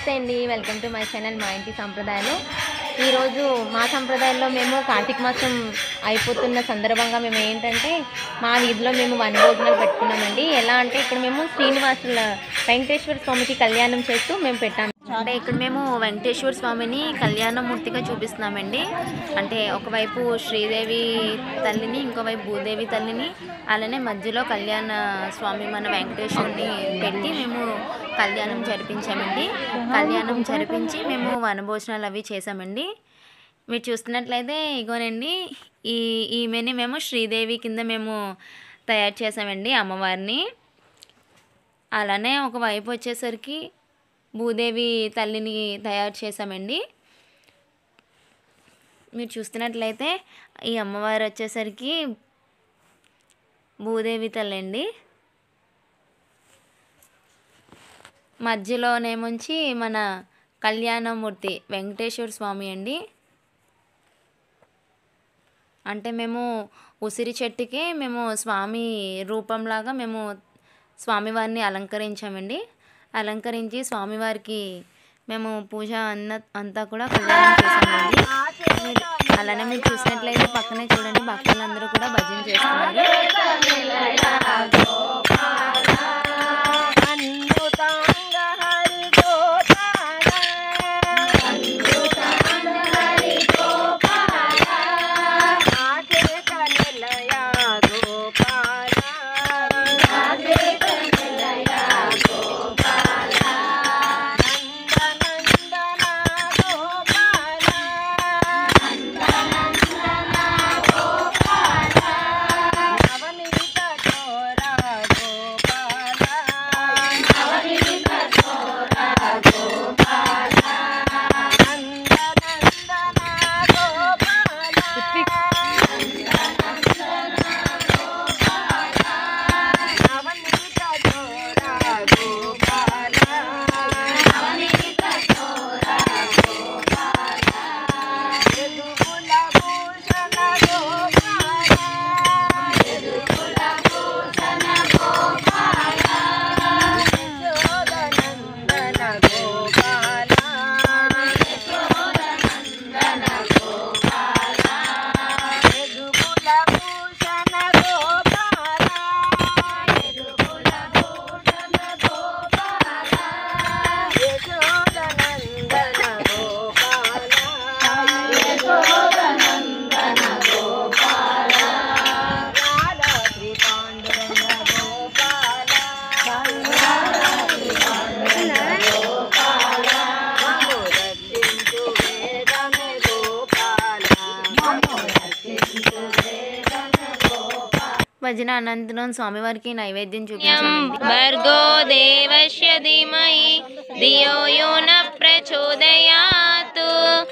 నమస్తే అండి welcome to my channel మా ఇంటి సంప్రదాయాలు ఈరోజు మా సంప్రదాయంలో మేము కార్తీక మాసం అయిపోతున్న సందర్భంగా మేము ఏంటంటే మా వీధిలో మేము వన భోజనాలు పెట్టుకున్నామండి ఎలా అంటే ఇక్కడ మేము శ్రీనివాసుల వెంకటేశ్వర స్వామికి కళ్యాణం చేస్తూ మేము పెట్టాము అంటే ఇక్కడ మేము వెంకటేశ్వర స్వామిని కళ్యాణమూర్తిగా చూపిస్తున్నామండి అంటే ఒకవైపు శ్రీదేవి తల్లిని ఇంకోవైపు భూదేవి తల్లిని అలానే మధ్యలో కళ్యాణ స్వామి మన వెంకటేశ్వరుని పెట్టి మేము కళ్యాణం జరిపించామండి కళ్యాణం జరిపించి మేము వనభోజనాలు అవి చేసామండి మీరు చూస్తున్నట్లయితే ఇగోనండి ఈ ఈమెని మేము శ్రీదేవి కింద మేము తయారు చేసామండి అమ్మవారిని అలానే ఒకవైపు వచ్చేసరికి భూదేవి తల్లిని తయారు చేసామండి మీరు చూస్తున్నట్లయితే ఈ అమ్మవారు వచ్చేసరికి భూదేవి తల్లి అండి మధ్యలోనేముంచి మన కళ్యాణమూర్తి వెంకటేశ్వర స్వామి అండి అంటే మేము ఉసిరి చెట్టుకే మేము స్వామి రూపంలాగా మేము స్వామివారిని అలంకరించామండి అలంకరించి స్వామివారికి మేము పూజ అన్న అంతా కూడా కళ్యాణం చేసామండి మీరు- అలానే మీరు చూసినట్లయితే పక్కనే చూడండి భక్తులందరూ కూడా భజన చేస్తున్నారు భజన అనంతరం స్వామివారికి నైవేద్యం చూపించామండి భర్గో దేవస్య ధీమహి ధియో యో న ప్రచోదయాత్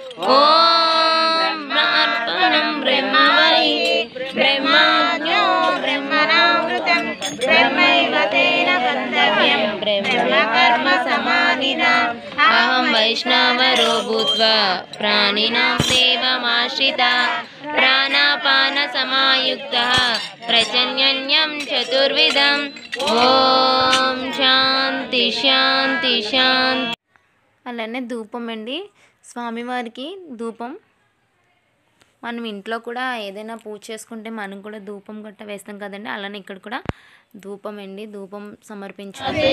ఓం అర్పణం బ్రహ్మణి బ్రహ్మజ్ఞో బ్రహ్మణామృతం బ్రహ్మైవ తేన గంతవ్యం బ్రహ్మ కర్మ సమానినా అహం వైష్ణవరో భూత్వా ప్రాణినాం దేవమాశ్రిత ప్రాణాపాన సమాయుక్త ప్రచన్యన్యం చతుర్విధం ఓం శాంతి శాంతి శాంతి అలానే ధూపం అండి స్వామివారికి ధూపం మనం ఇంట్లో కూడా ఏదైనా పూజ చేసుకుంటే మనం కూడా ధూపం గట్ట వేస్తాం కదండి అలానే ఇక్కడ కూడా ధూపం అండి ధూపం సమర్పించుకుంటే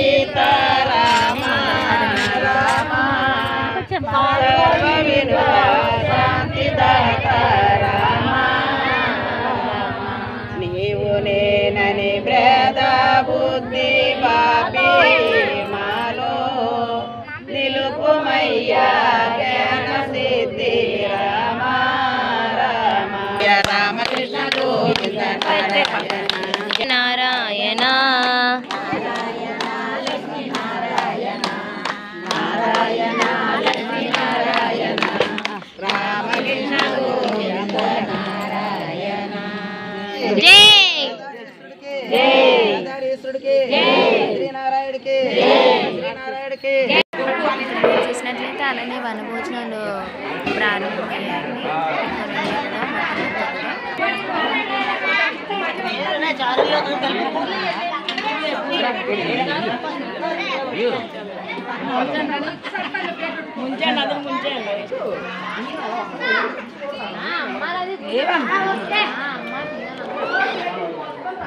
నీవు నేనని భేద బుద్ధి పాపి మాలో నిలుపుమయ్యా జ్ఞాన సిద్ధి రామ రామ రామకృష్ణ గోవింద నారాయణ నారాయణ రామకృష్ణ గోవింద నారాయణ జై శ్రీనారాయణుడికి శ్రీనారాయణుడికి శ్రీనారాయణుడికి చూసినట్లయితే అలానే వనభోజనాలు ప్రారంభమయ్యాయండి ఇక్కడ మొత్తం అంతా కూడా. ముంచేయండి అందరూ ముంచేయండి ఆ, అమ్మాలది ఆ, అమ్మ తినాలి.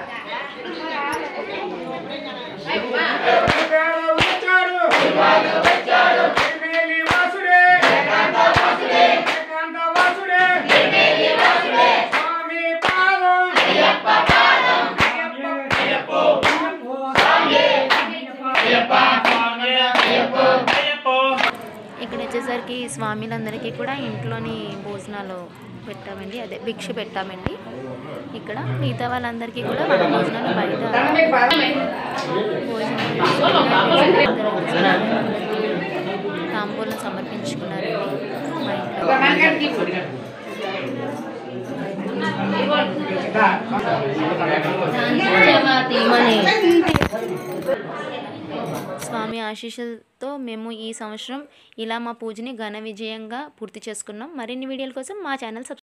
ఇక్కడ వచ్చేసరికి స్వామిలందరికీ కూడా ఇంట్లోని భోజనాలు పెట్టామండి అదే భిక్ష పెట్టామండి ఇక్కడ మిగతా వాళ్ళందరికీ కూడా వాళ్ళ భోజనాలు బయట భోజనం తాంబూలం సమర్పించుకున్నారండి మా ఇంట్లో తీమని స్వామి ఆశీస్సులతో మేము ఈ సంవత్సరం ఇలా మా పూజని ఘన విజయంగా పూర్తి చేసుకున్నాం మరిన్ని వీడియోల కోసం మా ఛానల్ సబ్స్క్రైబ్